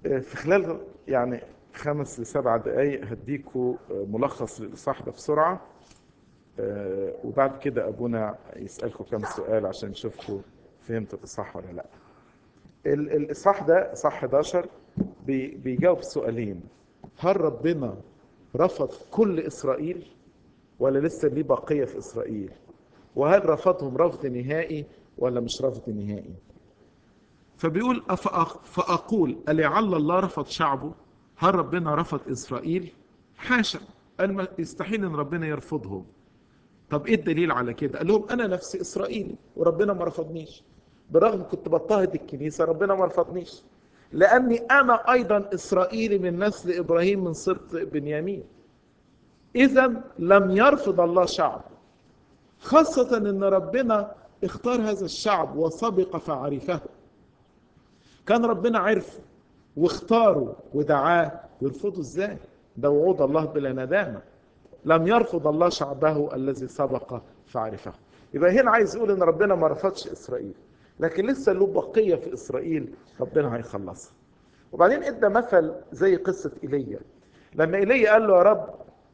في خلال يعني خمس لسبع دقايق هديكوا ملخص للإصحاح ده بسرعة وبعد كده أبونا يسألكوا كم سؤال عشان نشوفكوا فهمتوا الإصحاح ولا لأ الإصحاح ده إصحاح 11 بيجاوب سؤالين هل ربنا رفض كل إسرائيل ولا لسه ليه بقية في إسرائيل وهل رفضهم رفض نهائي ولا مش رفض نهائي فبيقول فأقول ألعل الله رفض شعبه هل ربنا رفض إسرائيل حاشا يستحيل أن ربنا يرفضهم طب إيه الدليل على كده قال لهم أنا نفسي إسرائيلي وربنا ما رفضنيش برغم كنت بضطهد الكنيسة ربنا ما رفضنيش لأني أنا أيضا إسرائيلي من نسل إبراهيم من سبط بنيامين إذا لم يرفض الله شعب خاصة أن ربنا اختار هذا الشعب وسبق فعرفه كان ربنا عرفه واختاره ودعاه يرفضه ازاي ده وعود الله بلا ندامة لم يرفض الله شعبه الذي سبق فعرفه يبقى هنا عايز يقول ان ربنا ما رفضش اسرائيل لكن لسه له بقية في اسرائيل ربنا هيخلصها وبعدين ادى مثل زي قصة ايليا لما ايليا قال له يا رب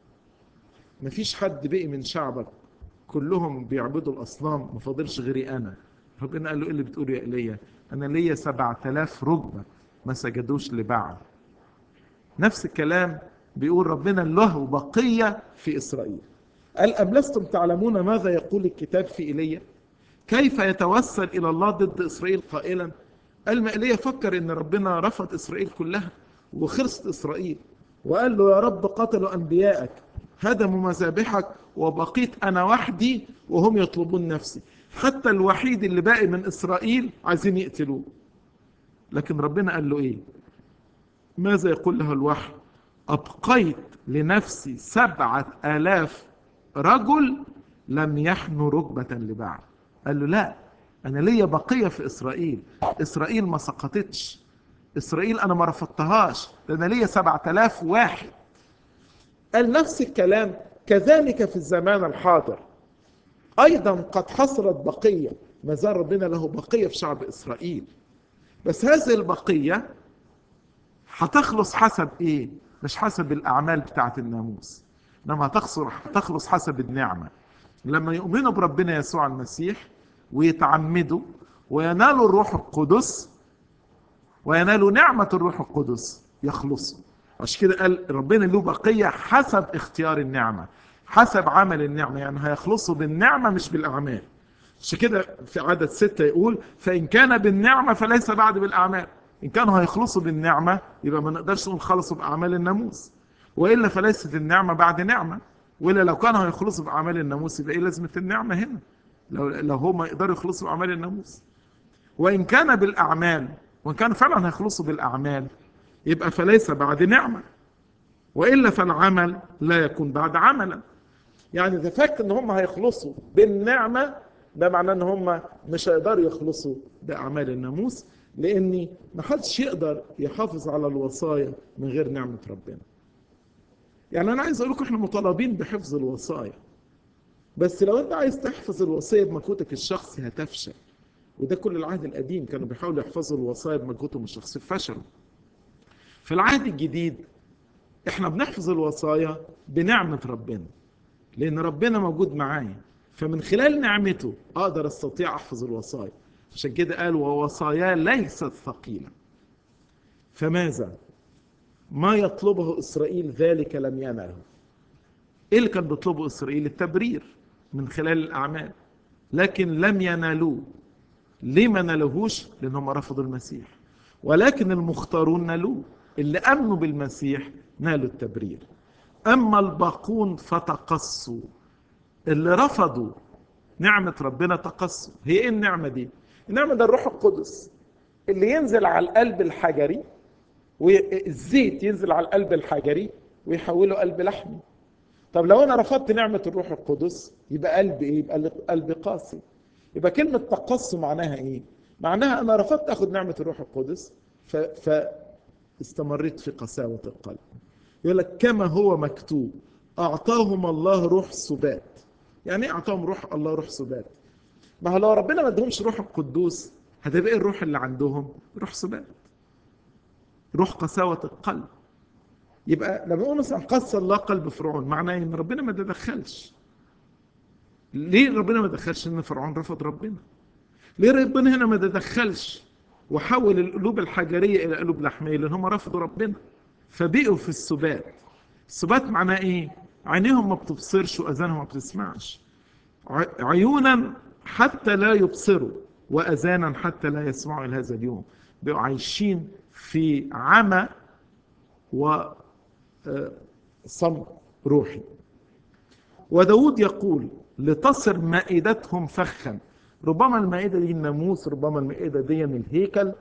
مفيش حد بقي من شعبك كلهم بيعبدوا الاصنام ما فاضلش غيري انا ربنا قال له ايه اللي بتقوله يا ايليا انا ليا 7000 ركبه ما سجدوش لبعل نفس الكلام بيقول ربنا له بقيه في اسرائيل قال ام لستم تعلمون ماذا يقول الكتاب في ايليا كيف يتوسل الى الله ضد اسرائيل قائلا قال ما ايليا فكر ان ربنا رفض اسرائيل كلها وخلصت اسرائيل وقال له يا رب قتلوا انبيائك هدموا مذابحك وبقيت انا وحدي وهم يطلبون نفسي حتى الوحيد اللي باقي من اسرائيل عايزين يقتلوه لكن ربنا قال له ايه ماذا يقول له الوحي ابقيت لنفسي سبعة الاف رجل لم يحنوا ركبة لبعض قال له لا انا ليا بقية في اسرائيل اسرائيل ما سقطتش اسرائيل انا ما رفضتهاش ده انا ليا سبعة الاف واحد قال نفس الكلام كذلك في الزمان الحاضر ايضا قد حصلت بقيه ما زال ربنا له بقيه في شعب اسرائيل بس هذه البقيه هتخلص حسب ايه مش حسب الاعمال بتاعه الناموس انما هتخلص حسب النعمه لما يؤمنوا بربنا يسوع المسيح ويتعمدوا وينالوا الروح القدس وينالوا نعمه الروح القدس يخلصوا عشان كده قال ربنا له بقيه حسب اختيار النعمه حسب عمل النعمة يعني هيخلصوا بالنعمة مش بالأعمال عشان كده في عدد ستة يقول فإن كان بالنعمة فليس بعد بالأعمال إن كانوا هيخلصوا بالنعمة يبقى ما نقدرش نقول خلصوا بأعمال الناموس وإلا فليست النعمة بعد نعمة وإلا لو كانوا هيخلصوا بأعمال الناموس يبقى إيه لازمة النعمة هنا لو لو هم يقدروا يخلصوا بأعمال الناموس وإن كان بالأعمال وإن كانوا فعلا هيخلصوا بالأعمال يبقى فليس بعد نعمة وإلا فالعمل لا يكون بعد عملا يعني اذا فاكر ان هم هيخلصوا بالنعمه ده معناه ان هم مش هيقدروا يخلصوا باعمال الناموس لان ما حدش يقدر يحافظ على الوصايا من غير نعمه ربنا. يعني انا عايز اقول لكم احنا مطالبين بحفظ الوصايا. بس لو انت عايز تحفظ الوصيه بمجهودك الشخصي هتفشل. وده كل العهد القديم كانوا بيحاولوا يحفظوا الوصايا بمجهودهم الشخصي فشلوا. في العهد الجديد احنا بنحفظ الوصايا بنعمه ربنا. لان ربنا موجود معايا فمن خلال نعمته اقدر استطيع احفظ الوصايا عشان كده قال ووصايا ليست ثقيله فماذا ما يطلبه اسرائيل ذلك لم ينله ايه اللي كان بيطلبه اسرائيل التبرير من خلال الاعمال لكن لم ينالوه ليه ما نالوهوش لانهم رفضوا المسيح ولكن المختارون نالوه اللي امنوا بالمسيح نالوا التبرير أما الباقون فتقصوا اللي رفضوا نعمة ربنا تقصوا هي إيه النعمة دي؟ النعمة ده الروح القدس اللي ينزل على القلب الحجري والزيت ينزل على القلب الحجري ويحوله قلب لحمي طب لو أنا رفضت نعمة الروح القدس يبقى قلب إيه؟ يبقى قلب قاسي يبقى كلمة تقصوا معناها إيه؟ معناها أنا رفضت أخذ نعمة الروح القدس ف... فاستمريت في قساوة القلب يقول لك كما هو مكتوب اعطاهم الله روح سبات يعني ايه اعطاهم روح الله روح سبات ما هو لو ربنا ما ادهمش روح القدوس هتبقى ايه الروح اللي عندهم روح سبات روح قساوة القلب يبقى لما نقول مثلا قسى الله قلب فرعون معناه ان ربنا ما تدخلش ليه ربنا ما تدخلش ان فرعون رفض ربنا ليه ربنا هنا ما تدخلش وحول القلوب الحجريه الى قلوب لحميه لان هم رفضوا ربنا فبقوا في السبات السبات معناه ايه عينيهم ما بتبصرش واذانهم ما بتسمعش عيونا حتى لا يبصروا واذانا حتى لا يسمعوا الى هذا اليوم بقوا عايشين في عمى وصمت روحي وداود يقول لتصر مائدتهم فخا ربما المائدة دي الناموس ربما المائدة دي من الهيكل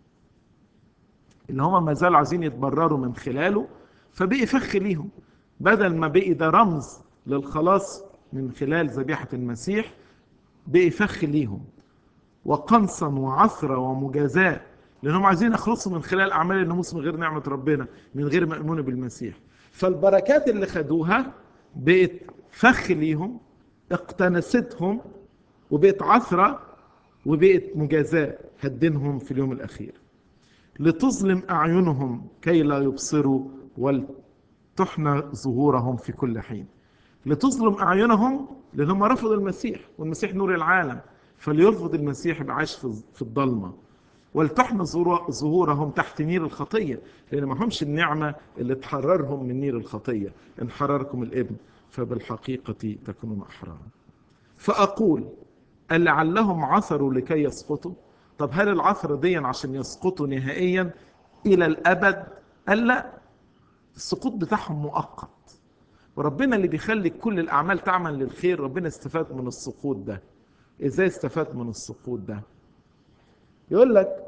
اللي هم ما زالوا عايزين يتبرروا من خلاله فبقي فخ ليهم بدل ما بقي ده رمز للخلاص من خلال ذبيحة المسيح بقي فخ ليهم وقنصا وعثرة ومجازاة لأنهم عايزين يخلصوا من خلال أعمال الناموس من غير نعمة ربنا من غير مأمونة بالمسيح فالبركات اللي خدوها بقت فخ ليهم اقتنستهم وبقت عثرة وبقت مجازاة هدنهم في اليوم الأخير لتظلم أعينهم كي لا يبصروا ولتحنى ظهورهم في كل حين لتظلم أعينهم لأنهم رفضوا المسيح والمسيح نور العالم فليرفض المسيح يبقى عايش في الضلمة ولتحنى ظهورهم تحت نير الخطية لأن ما همش النعمة اللي تحررهم من نير الخطية إن حرركم الابن فبالحقيقة تكونون أحرارا فأقول لعلهم عثروا لكي يسقطوا طب هل العثرة دي عشان يسقطوا نهائيا إلى الأبد قال لا السقوط بتاعهم مؤقت وربنا اللي بيخلي كل الأعمال تعمل للخير ربنا استفاد من السقوط ده إزاي استفاد من السقوط ده يقول لك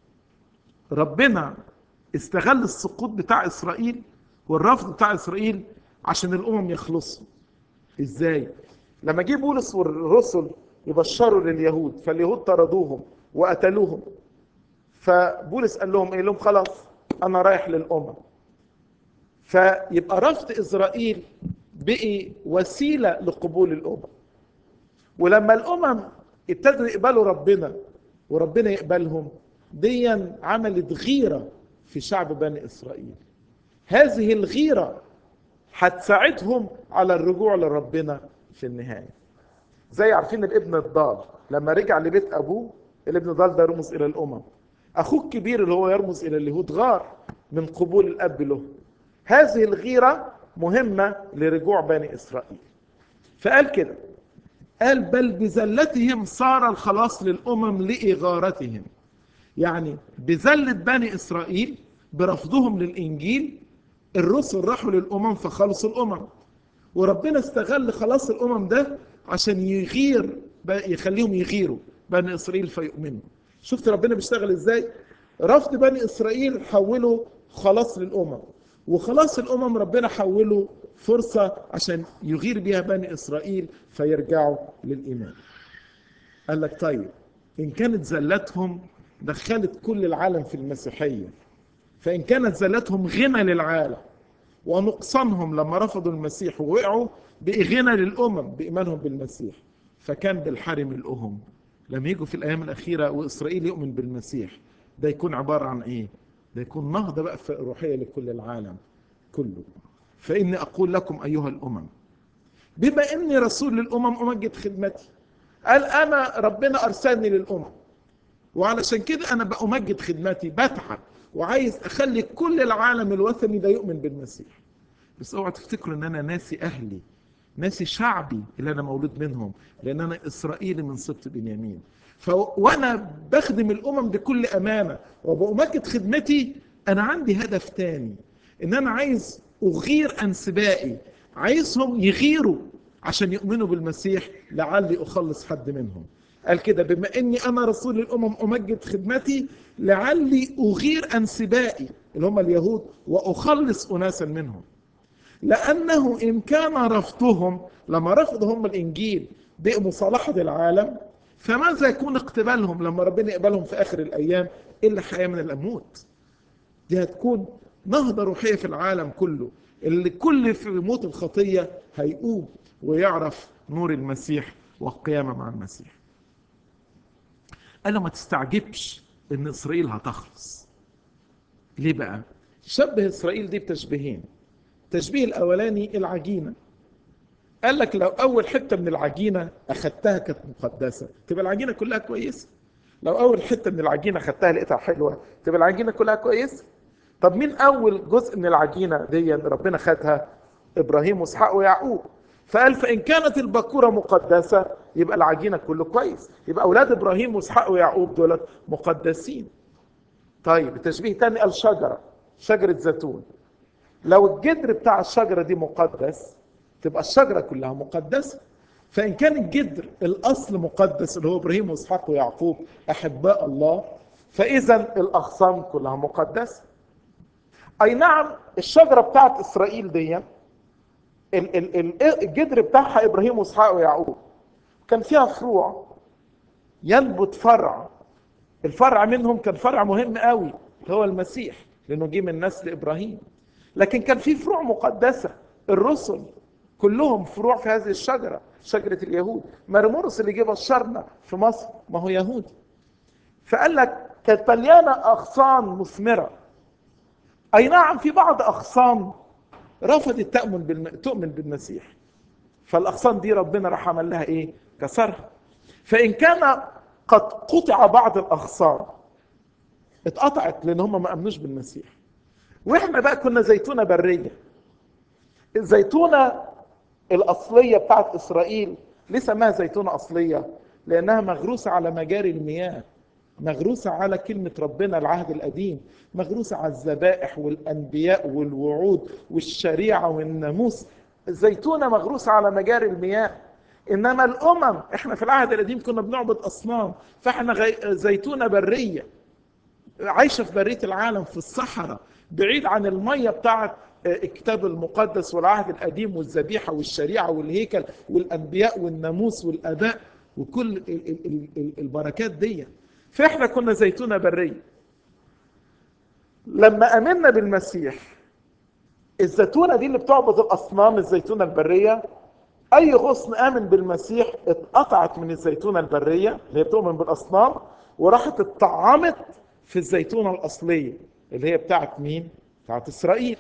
ربنا استغل السقوط بتاع إسرائيل والرفض بتاع إسرائيل عشان الأمم يخلصوا إزاي لما جه بولس والرسل يبشروا لليهود فاليهود طردوهم وقتلوهم فبولس قال لهم ايه لهم خلاص انا رايح للامم فيبقى رفض اسرائيل بقي وسيله لقبول الامم ولما الامم ابتدوا يقبلوا ربنا وربنا يقبلهم دي عملت غيره في شعب بني اسرائيل هذه الغيره هتساعدهم على الرجوع لربنا في النهايه زي عارفين الابن الضال لما رجع لبيت ابوه الابن الضال ده يرمز الى الامم اخوه الكبير اللي هو يرمز الى اليهود غار من قبول الاب له هذه الغيره مهمه لرجوع بني اسرائيل فقال كده قال بل بذلتهم صار الخلاص للامم لاغارتهم يعني بذله بني اسرائيل برفضهم للانجيل الرسل راحوا للامم فخلصوا الامم وربنا استغل خلاص الامم ده عشان يغير يخليهم يغيروا بني اسرائيل فيؤمنوا شفت ربنا بيشتغل ازاي رفض بني اسرائيل حوله خلاص للامم وخلاص الامم ربنا حوله فرصه عشان يغير بيها بني اسرائيل فيرجعوا للايمان قال لك طيب ان كانت زلتهم دخلت كل العالم في المسيحيه فان كانت زلتهم غنى للعالم ونقصانهم لما رفضوا المسيح ووقعوا بقي غنى للامم بايمانهم بالمسيح فكان بالحرم الامم لما يجوا في الايام الاخيره واسرائيل يؤمن بالمسيح ده يكون عباره عن ايه ده يكون نهضه بقى روحيه لكل العالم كله فاني اقول لكم ايها الامم بما اني رسول للامم امجد خدمتي قال انا ربنا ارسلني للامم وعلشان كده انا بأمجد خدمتي بتعب وعايز اخلي كل العالم الوثني ده يؤمن بالمسيح بس اوعى تفتكروا ان انا ناسي اهلي ناسي شعبي اللي انا مولود منهم لان انا اسرائيلي من سبط بنيامين ف وانا بخدم الامم بكل امانه وبأمجد خدمتي انا عندي هدف تاني ان انا عايز اغير انسبائي عايزهم يغيروا عشان يؤمنوا بالمسيح لعلي اخلص حد منهم قال كده بما اني انا رسول الامم امجد خدمتي لعلي اغير انسبائي اللي هم اليهود واخلص اناسا منهم لانه ان كان رفضهم لما رفضوا هم الانجيل بمصالحه العالم فماذا يكون اقتبالهم لما ربنا يقبلهم في اخر الايام الا حياه من الاموات دي هتكون نهضه روحيه في العالم كله اللي كل في موت الخطيه هيقوم ويعرف نور المسيح والقيامه مع المسيح قال له ما تستعجبش ان اسرائيل هتخلص ليه بقى شبه اسرائيل دي بتشبيهين التشبيه الاولاني العجينه قال لك لو اول حته من العجينه اخدتها كانت مقدسه تبقى العجينه كلها كويسه لو اول حته من العجينه خدتها لقيتها حلوه تبقى العجينه كلها كويسه طب مين اول جزء من العجينه دي ربنا خدها ابراهيم واسحاق ويعقوب فقال فان كانت البكوره مقدسه يبقى العجينه كله كويس يبقى اولاد ابراهيم واسحاق ويعقوب دولت مقدسين طيب التشبيه تاني قال شجره شجره زيتون لو الجدر بتاع الشجره دي مقدس تبقى الشجره كلها مقدسه فان كان الجدر الاصل مقدس اللي هو ابراهيم واسحاق ويعقوب احباء الله فاذا الاغصان كلها مقدسه اي نعم الشجره بتاعت اسرائيل دي الجدر بتاعها ابراهيم واسحاق ويعقوب كان فيها فروع ينبت فرع الفرع منهم كان فرع مهم قوي هو المسيح لانه جه من نسل ابراهيم لكن كان في فروع مقدسه الرسل كلهم فروع في هذه الشجره شجره اليهود مرمورس اللي جه بشرنا في مصر ما هو يهودي فقال لك كانت مليانه اغصان مثمره اي نعم في بعض اغصان رفضت تؤمن بالم... تؤمن بالمسيح فالاغصان دي ربنا راح عمل لها ايه كسرها فان كان قد قطع بعض الاغصان اتقطعت لان هم ما امنوش بالمسيح واحنا بقى كنا زيتونه بريه الزيتونه الاصليه بتاعت اسرائيل ليه سماها زيتونه اصليه لانها مغروسه على مجاري المياه مغروسة على كلمة ربنا العهد القديم مغروسة على الذبائح والأنبياء والوعود والشريعة والناموس الزيتونة مغروسة على مجاري المياه إنما الأمم إحنا في العهد القديم كنا بنعبد أصنام فإحنا غي... زيتونة برية عايشة في برية العالم في الصحراء بعيد عن المية بتاعت الكتاب المقدس والعهد القديم والذبيحة والشريعة والهيكل والأنبياء والناموس والآباء وكل البركات دي فاحنا كنا زيتونه بريه لما امنا بالمسيح الزيتونه دي اللي بتعبد الاصنام الزيتونه البريه اي غصن امن بالمسيح اتقطعت من الزيتونه البريه اللي هي بتؤمن بالاصنام وراحت اتطعمت في الزيتونه الاصليه اللي هي بتاعت مين؟ بتاعت اسرائيل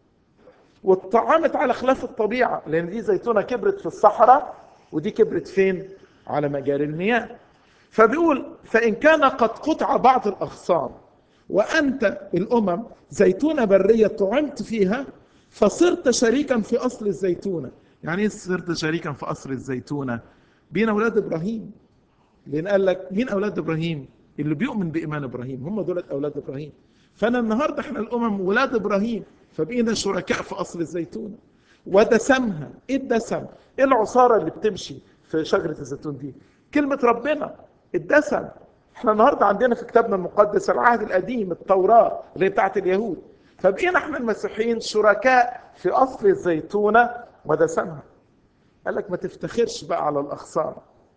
واتطعمت على خلاف الطبيعه لان دي زيتونه كبرت في الصحراء ودي كبرت فين؟ على مجاري المياه فبيقول فإن كان قد قطع بعض الأغصان وأنت الأمم زيتونة برية طعمت فيها فصرت شريكا في أصل الزيتونة يعني ايه صرت شريكا في أصل الزيتونة بين أولاد إبراهيم لأن قال لك مين أولاد إبراهيم اللي بيؤمن بإيمان إبراهيم هم دول أولاد إبراهيم فأنا النهاردة احنا الأمم ولاد إبراهيم فبقينا شركاء في أصل الزيتونة ودسمها ايه الدسم ايه العصارة اللي بتمشي في شجرة الزيتون دي كلمة ربنا الدسم احنا النهارده عندنا في كتابنا المقدس العهد القديم التوراه اللي هي بتاعت اليهود فبقينا احنا المسيحيين شركاء في اصل الزيتونه ودسمها قال لك ما تفتخرش بقى على الاغصان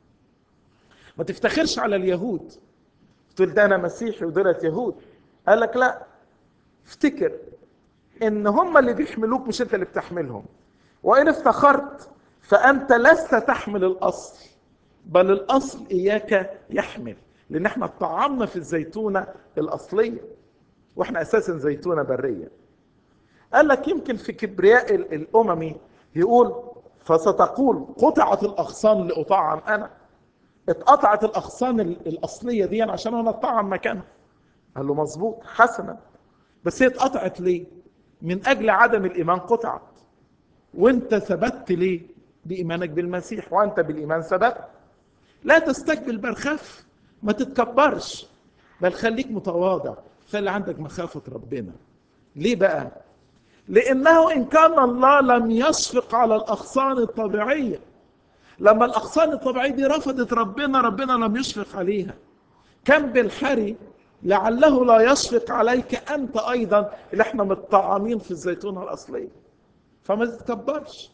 ما تفتخرش على اليهود تقول ده انا مسيحي ودولت يهود قال لك لا افتكر ان هم اللي بيحملوك مش انت اللي بتحملهم وان افتخرت فانت لست تحمل الاصل بل الاصل اياك يحمل لان احنا طعمنا في الزيتونه الاصليه واحنا اساسا زيتونه بريه قال لك يمكن في كبرياء الاممي يقول فستقول قطعت الاغصان لاطعم انا اتقطعت الاغصان الاصليه دي عشان انا اطعم مكانها قال له مظبوط حسنا بس هي اتقطعت ليه من اجل عدم الايمان قطعت وانت ثبت ليه بايمانك بالمسيح وانت بالايمان ثبت لا تستكبر بل خف ما تتكبرش بل خليك متواضع خلي عندك مخافة ربنا ليه بقى لانه ان كان الله لم يشفق على الاغصان الطبيعية لما الاغصان الطبيعية دي رفضت ربنا ربنا لم يشفق عليها كم بالحري لعله لا يشفق عليك انت ايضا اللي احنا متطعمين في الزيتونة الاصلية فما تتكبرش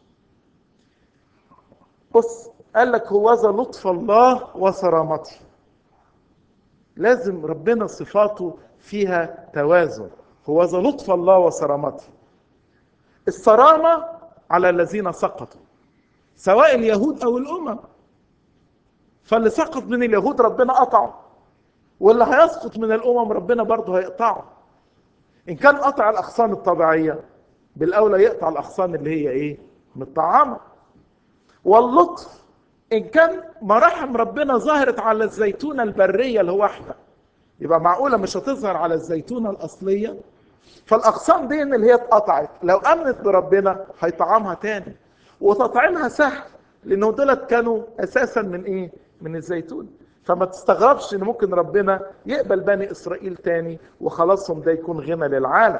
بص قال لك هوذا لطف الله وصرامته لازم ربنا صفاته فيها توازن هوذا لطف الله وصرامته الصرامة على الذين سقطوا سواء اليهود أو الأمم فاللي سقط من اليهود ربنا قطعه واللي هيسقط من الأمم ربنا برضه هيقطعه ان كان قطع الاغصان الطبيعيه بالاولى يقطع الاغصان اللي هي ايه متطعمه واللطف ان كان مراحم ربنا ظهرت على الزيتونه البريه الواحده يبقى معقوله مش هتظهر على الزيتونه الاصليه فالاغصان دي اللي هي اتقطعت لو امنت بربنا هيطعمها تاني وتطعيمها سهل لانه دولت كانوا اساسا من ايه من الزيتون فما تستغربش ان ممكن ربنا يقبل بني اسرائيل تاني وخلاصهم ده يكون غنى للعالم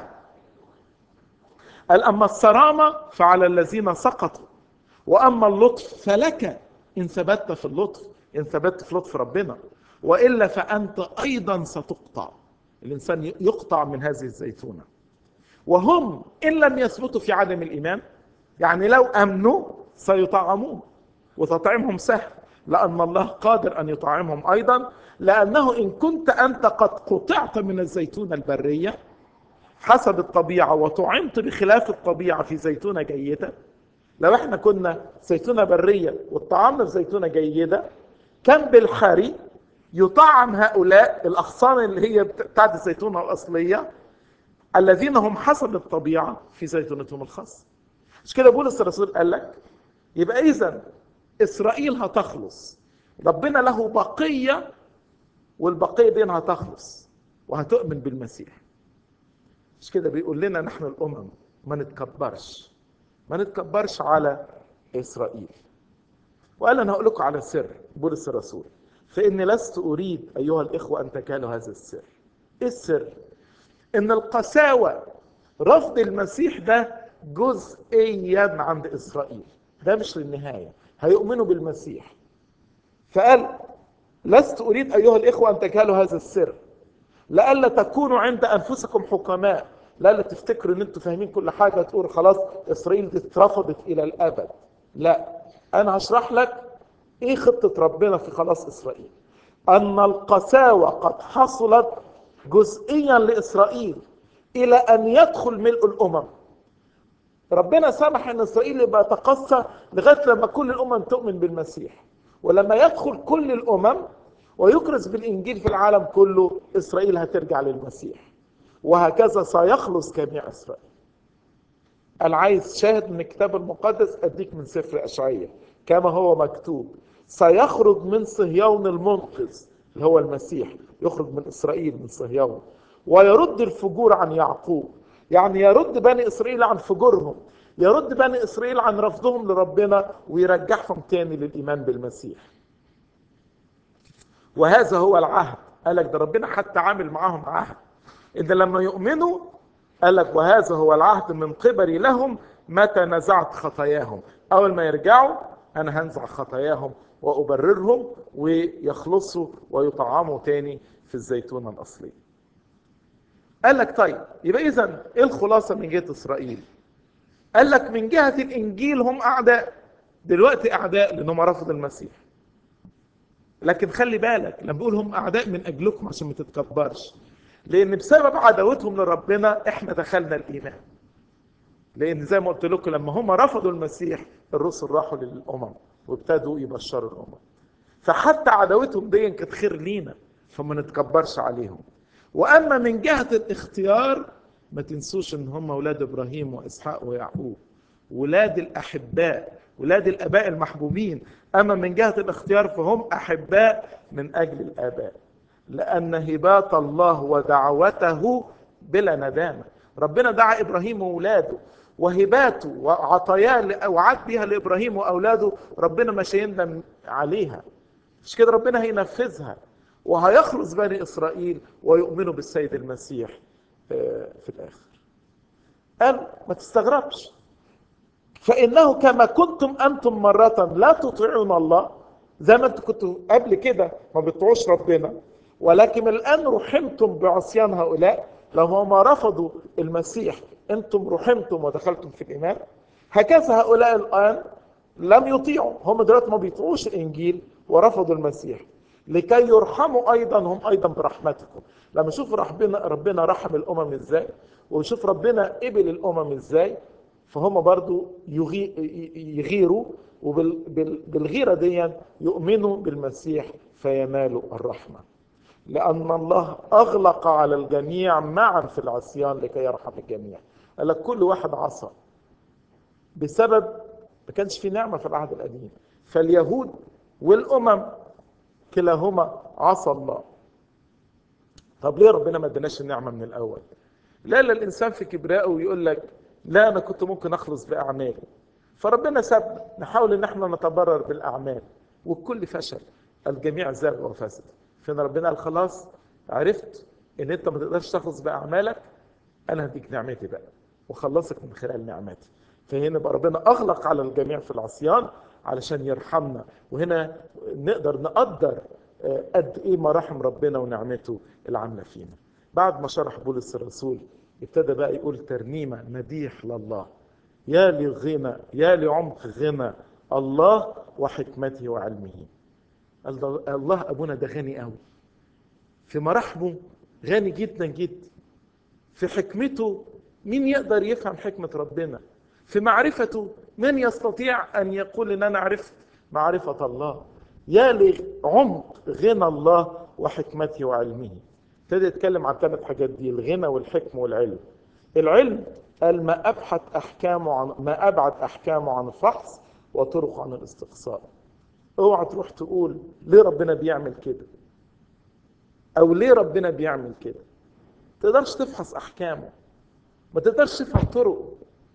قال اما الصرامه فعلى الذين سقطوا واما اللطف فلك ان ثبت في اللطف ان ثبت في لطف ربنا والا فانت ايضا ستقطع الانسان يقطع من هذه الزيتونه وهم ان لم يثبتوا في عدم الايمان يعني لو امنوا سيطعمون وتطعيمهم سهل لان الله قادر ان يطعمهم ايضا لانه ان كنت انت قد قطعت من الزيتونه البريه حسب الطبيعه وطعمت بخلاف الطبيعه في زيتونه جيده لو احنا كنا زيتونه بريه وطعمنا في زيتونه جيده كان بالحري يطعم هؤلاء الاغصان اللي هي بتاعت الزيتونه الاصليه الذين هم حسب الطبيعه في زيتونتهم الخاصه مش كده بولس الرسول قال لك يبقى اذا اسرائيل هتخلص ربنا له بقيه والبقيه دي هتخلص وهتؤمن بالمسيح مش كده بيقول لنا نحن الامم ما نتكبرش ما نتكبرش على اسرائيل وقال انا هقول لكم على سر بولس الرسول فاني لست اريد ايها الاخوه ان تكالوا هذا السر ايه السر ان القساوه رفض المسيح ده جزئيا عند اسرائيل ده مش للنهايه هيؤمنوا بالمسيح فقال لست اريد ايها الاخوه ان تجهلوا هذا السر لئلا تكونوا عند انفسكم حكماء لئلا تفتكروا ان انتوا فاهمين كل حاجه تقول خلاص اسرائيل دي اترفضت الى الابد لا انا هشرح لك ايه خطه ربنا في خلاص اسرائيل ان القساوه قد حصلت جزئيا لاسرائيل الى ان يدخل ملء الامم ربنا سمح ان اسرائيل يبقى تقصى لغايه لما كل الامم تؤمن بالمسيح ولما يدخل كل الامم ويكرز بالانجيل في العالم كله اسرائيل هترجع للمسيح وهكذا سيخلص جميع اسرائيل انا عايز شاهد من الكتاب المقدس اديك من سفر اشعياء كما هو مكتوب سيخرج من صهيون المنقذ اللي هو المسيح يخرج من اسرائيل من صهيون ويرد الفجور عن يعقوب يعني يرد بني اسرائيل عن فجورهم يرد بني اسرائيل عن رفضهم لربنا ويرجعهم تاني للايمان بالمسيح وهذا هو العهد قال لك ده ربنا حتى عامل معاهم عهد ان لما يؤمنوا قال لك وهذا هو العهد من قبلي لهم متى نزعت خطاياهم اول ما يرجعوا انا هنزع خطاياهم وابررهم ويخلصوا ويطعموا تاني في الزيتونه الاصليه قال لك طيب يبقى اذا ايه الخلاصه من جهه اسرائيل قال لك من جهه الانجيل هم اعداء دلوقتي اعداء لانهم رفضوا المسيح لكن خلي بالك لما بقول هم اعداء من اجلكم عشان ما تتكبرش لان بسبب عداوتهم لربنا احنا دخلنا الايمان لان زي ما قلت لكم لما هم رفضوا المسيح الرسل راحوا للامم وابتدوا يبشروا الامم فحتى عداوتهم دي كانت خير لينا فما نتكبرش عليهم واما من جهه الاختيار ما تنسوش ان هم اولاد ابراهيم واسحاق ويعقوب ولاد الاحباء ولاد الاباء المحبوبين اما من جهه الاختيار فهم احباء من اجل الاباء لان هبات الله ودعوته بلا ندامه ربنا دعا ابراهيم واولاده وهباته وعطاياه وعد بها لابراهيم واولاده ربنا مش هيندم عليها مش كده ربنا هينفذها وهيخلص بني اسرائيل ويؤمنوا بالسيد المسيح في الاخر قال ما تستغربش فانه كما كنتم انتم مره لا تطيعون الله زي ما انتم كنتوا قبل كده ما بتطيعوش ربنا ولكن الان رحمتم بعصيان هؤلاء لو هم رفضوا المسيح انتم رحمتم ودخلتم في الايمان هكذا هؤلاء الان لم يطيعوا هم دلوقتي ما بيطيعوش الانجيل ورفضوا المسيح لكي يرحموا ايضا هم ايضا برحمتكم لما نشوف ربنا ربنا رحم الامم ازاي ونشوف ربنا قبل الامم ازاي فهم برضو يغي يغيروا وبالغيره دي يؤمنوا بالمسيح فينالوا الرحمه لأن الله أغلق على الجميع معا في العصيان لكي يرحم الجميع قال لك كل واحد عصى بسبب ما كانش في نعمة في العهد القديم فاليهود والأمم كلاهما عصى الله طب ليه ربنا ما اداناش النعمة من الأول لا لا الإنسان في كبرائه ويقول لك لا أنا كنت ممكن أخلص بأعمالي فربنا ساب نحاول ان احنا نتبرر بالاعمال والكل فشل الجميع زاغ وفسد فين ربنا قال خلاص عرفت ان انت ما تقدرش تخلص باعمالك انا هديك نعمتي بقى وخلصك من خلال نعمتي فهنا بقى ربنا اغلق على الجميع في العصيان علشان يرحمنا وهنا نقدر نقدر قد ايه مراحم ربنا ونعمته العامله فينا بعد ما شرح بولس الرسول ابتدى بقى يقول ترنيمه مديح لله يا لغنى يا لعمق غنى الله وحكمته وعلمه الله ابونا ده غني قوي في مراحمه غني جدا جدا في حكمته مين يقدر يفهم حكمة ربنا في معرفته من يستطيع أن يقول إن أنا عرفت معرفة الله يا لعمق غنى الله وحكمته وعلمه ابتدى يتكلم عن ثلاث حاجات دي الغنى والحكم والعلم العلم قال ما ابحث احكامه عن ما ابعد احكامه عن الفحص وطرقه عن الاستقصاء اوعى تروح تقول ليه ربنا بيعمل كده او ليه ربنا بيعمل كده تقدرش تفحص احكامه ما تقدرش تفهم طرقه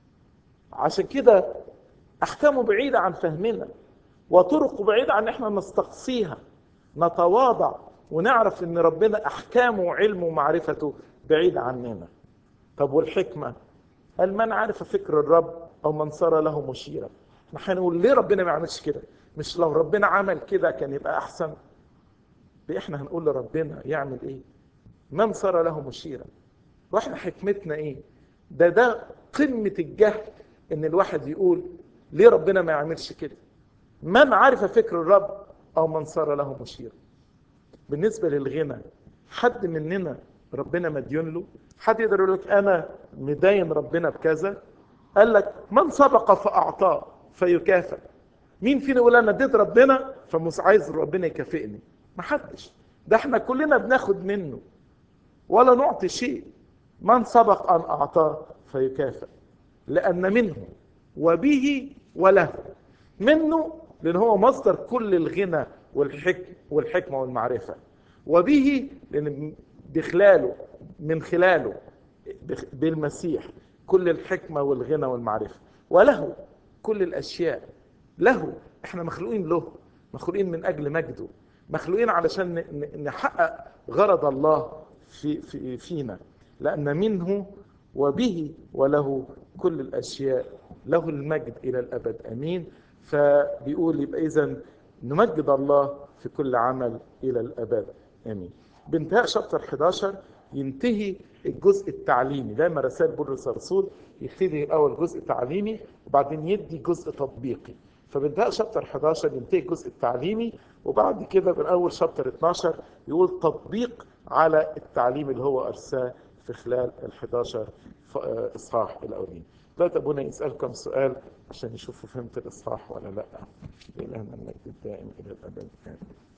عشان كده احكامه بعيده عن فهمنا وطرقه بعيده عن احنا نستقصيها نتواضع ونعرف ان ربنا احكامه وعلمه ومعرفته بعيده عننا طب والحكمه قال من عرف فكر الرب او من صار له مشيرا احنا هنقول ليه ربنا ما يعملش كده مش لو ربنا عمل كده كان يبقى احسن ليه احنا هنقول لربنا يعمل ايه من صار له مشيرا واحنا حكمتنا ايه ده ده قمة الجهل ان الواحد يقول ليه ربنا ما يعملش كده من عرف فكر الرب او من صار له مشيرا بالنسبة للغنى حد مننا ربنا مديون له حد يقدر يقول لك انا مداين ربنا بكذا قال لك من سبق فاعطاه فيكافئ مين فينا يقول انا اديت ربنا فمش عايز ربنا يكافئني ما حدش ده احنا كلنا بناخد منه ولا نعطي شيء من سبق ان اعطاه فيكافئ لان منه وبه وله منه لان هو مصدر كل الغنى والحكم والحكمه والمعرفه وبه لان بخلاله من خلاله بالمسيح كل الحكمة والغنى والمعرفة وله كل الأشياء له احنا مخلوقين له مخلوقين من أجل مجده مخلوقين علشان نحقق غرض الله في, في فينا لأن منه وبه وله كل الأشياء له المجد إلى الأبد أمين فبيقول يبقى إذا نمجد الله في كل عمل إلى الأبد أمين بانتهاء شابتر 11 ينتهي الجزء التعليمي دايما رسائل بولس الرسول يبتدي الاول جزء تعليمي وبعدين يدي جزء تطبيقي فبانتهاء شابتر 11 ينتهي الجزء التعليمي وبعد كده من اول شابتر 12 يقول تطبيق على التعليم اللي هو ارساه في خلال ال 11 اصحاح الاولين دلوقتي ابونا يسالكم سؤال عشان يشوفوا فهمت الاصحاح ولا لا الهنا المجد الدائم الى الابد